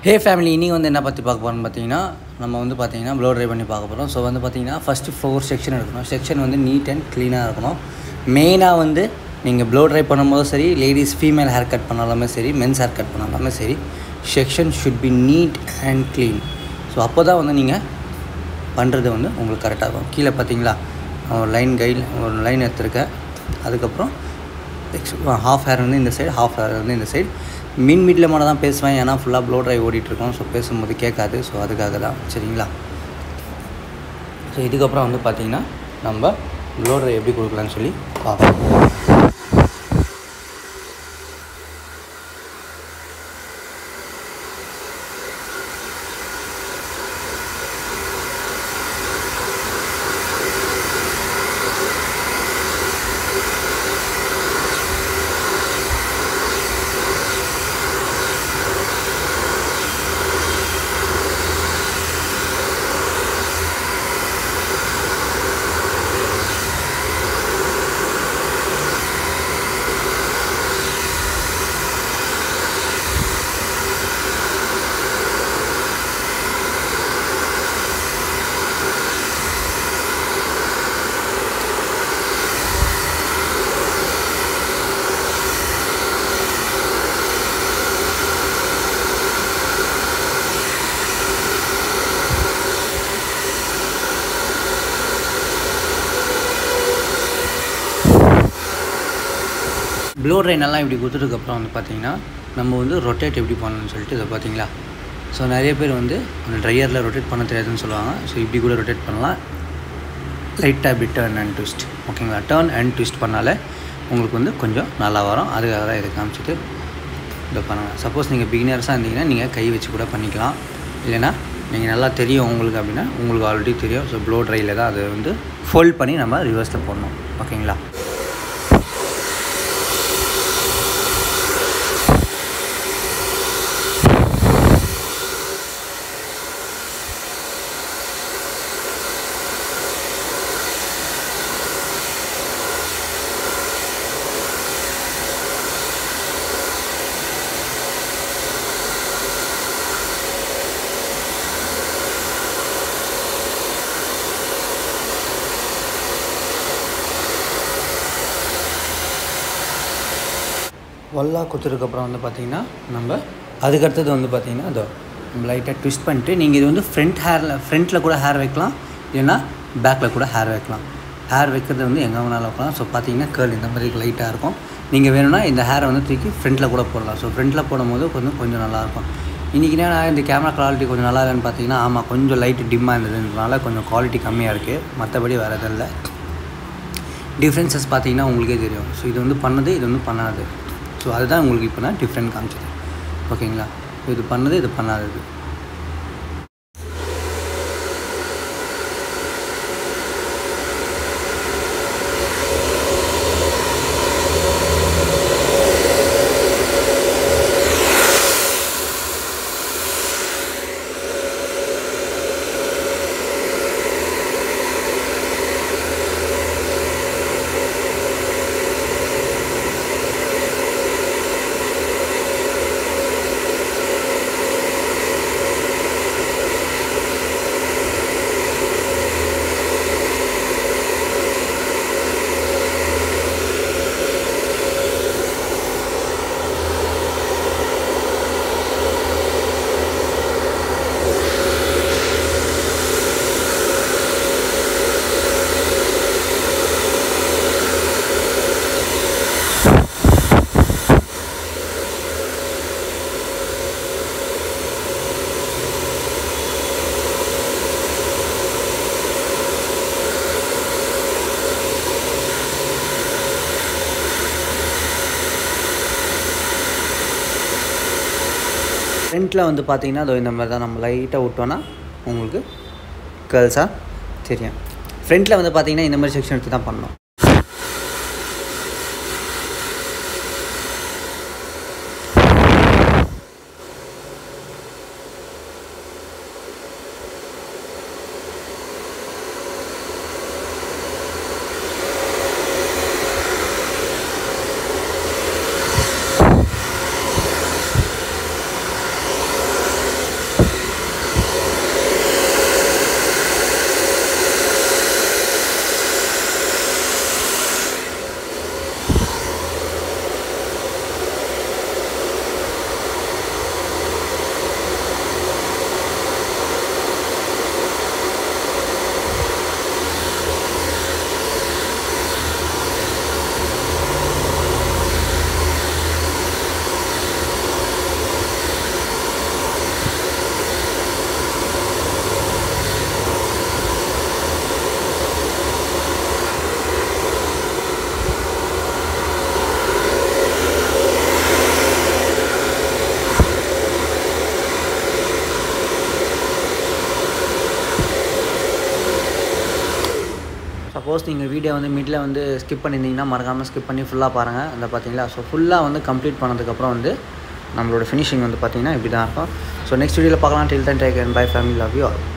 ஹே family இனி வந்து என்ன பற்றி பார்க்க போகிறோம்னு பார்த்தீங்கன்னா நம்ம வந்து பார்த்தீங்கன்னா ப்ளோ ட்ரை பண்ணி பார்க்க போகிறோம் ஸோ வந்து பார்த்தீங்கன்னா ஃபஸ்ட்டு ஃபோர் செக்ஷன் எடுக்கணும் செக்ஷன் வந்து நீட் அண்ட் க்ளீனாக இருக்கணும் மெயினாக வந்து நீங்கள் ப்ளோ ட்ரை பண்ணும்போதும் சரி லேடிஸ் ஃபீமேல் ஹேர் கட் பண்ணாலுமே சரி மென்ஸ் ஹேர் கட் பண்ணாலுமே சரி section should be neat and clean so அப்போ தான் வந்து நீங்கள் பண்ணுறது வந்து உங்களுக்கு கரெக்டாக இருக்கும் கீழே பார்த்தீங்களா ஒரு லைன் கைல் ஒரு லைன் எடுத்திருக்கேன் அதுக்கப்புறம் ஹாஃப் ஹேர் வந்து இந்த சைடு ஹாஃப் ஹேர் வந்து இந்த சைடு மின் மீட்டில் மட்டும் தான் பேசுவேன் ஏன்னா ஃபுல்லாக ப்ளோ ட்ரை ஓடிட்டுருக்கோம் ஸோ பேசும்போது கேட்காது ஸோ அதுக்காக தான் சரிங்களா ஸோ இதுக்கப்புறம் வந்து பார்த்திங்கன்னா நம்ம ப்ளோ ட்ரை எப்படி கொடுக்கலான்னு சொல்லி பார்ப்போம் ப்ளோ ட்ரை நல்லா இப்படி கொடுத்ததுக்கப்புறம் வந்து பார்த்தீங்கன்னா நம்ம வந்து ரொட்டேட் எப்படி பண்ணணும்னு சொல்லிட்டு இதை பார்த்தீங்களா ஸோ நிறைய பேர் வந்து அந்த ட்ரையரில் ரொட்டேட் பண்ண தெரியாதுன்னு சொல்லுவாங்க ஸோ இப்படி கூட ரொட்டேட் பண்ணலாம் லைட்டாக இப்படி டேர்ன் அண்ட் ட்விஸ்ட் ஓகேங்களா டேர்ன் அண்ட் ட்விஸ்ட் பண்ணாலே உங்களுக்கு வந்து கொஞ்சம் நல்லா வரும் அதுக்காக தான் இதை காமிச்சிட்டு இதை பண்ணலாம் சப்போஸ் நீங்கள் பிகினர்ஸாக இருந்தீங்கன்னா நீங்கள் கை வச்சு கூட பண்ணிக்கலாம் இல்லைனா நீங்கள் நல்லா தெரியும் உங்களுக்கு அப்படின்னா உங்களுக்கு ஆல்ரெடி தெரியும் ஸோ ப்ளோ ட்ரையில் தான் அதை வந்து ஃபோல்ட் பண்ணி நம்ம ரிவர்ஸில் போடணும் ஓகேங்களா ஒல்லா குத்துறதுக்கப்புறம் வந்து பார்த்திங்கன்னா நம்ம அதுக்கடுத்தது வந்து பார்த்திங்கன்னா அதோ லைட்டாக ட்விஸ்ட் பண்ணிட்டு நீங்கள் இது வந்து ஃப்ரண்ட் ஹேரில் ஃப்ரண்ட்டில் கூட ஹேர் வைக்கலாம் இல்லைன்னா பேக்கில் கூட ஹேர் வைக்கலாம் ஹேர் வைக்கிறது வந்து எங்கே வேணாலும் வைக்கலாம் ஸோ பார்த்தீங்கன்னா கேர்ள் இந்த மாதிரி லைட்டாக இருக்கும் நீங்கள் வேணும்னா இந்த ஹேரை வந்து தூக்கி ஃப்ரண்ட்டில் கூட போடலாம் ஸோ ஃப்ரண்ட்டில் போடும்போது கொஞ்சம் கொஞ்சம் நல்லாயிருக்கும் இன்றைக்கி நான் இந்த கேமரா குவாலிட்டி கொஞ்சம் நல்லா இல்லைன்னு பார்த்தீங்கன்னா ஆமாம் கொஞ்சம் லைட்டு டிம்மாக இருந்ததுனால கொஞ்சம் குவாலிட்டி கம்மியாக இருக்குது மற்றபடி வேறு எதுவும் இல்லை டிஃப்ரென்சஸ் பார்த்தீங்கன்னா உங்களுக்கே தெரியும் ஸோ இது வந்து பண்ணது இது வந்து பண்ணாது ஸோ அதுதான் உங்களுக்கு இப்போ தான் டிஃப்ரெண்ட் காமிச்சது ஓகேங்களா இது பண்ணது இது பண்ணாதது ஃப்ரண்ட்டில் வந்து பார்த்தீங்கன்னா அதோ இந்த மாதிரி தான் நம்ம லைட்டாக விட்டோன்னா உங்களுக்கு கேர்ள்ஸாக தெரியும் ஃப்ரண்ட்டில் வந்து பார்த்தீங்கன்னா இந்த மாதிரி செக்ஷன் எடுத்து தான் பண்ணணும் சப்போஸ் நீங்கள் வீடியோ வந்து மிடில் வந்து ஸ்கிப் பண்ணியிருந்தீங்கன்னா மறக்காமல் ஸ்கிப் பண்ணி ஃபுல்லாக பாருங்கள் அந்த பார்த்தீங்களா ஸோ ஃபுல்லாக வந்து கம்ப்ளீட் பண்ணதுக்கப்புறம் வந்து நம்மளோட ஃபினிஷிங் வந்து பார்த்தீங்கன்னா இப்படி தான் இருக்கும் ஸோ நெக்ஸ்ட் வீடியோவில் பார்க்கலாம் till then take and bye family love you all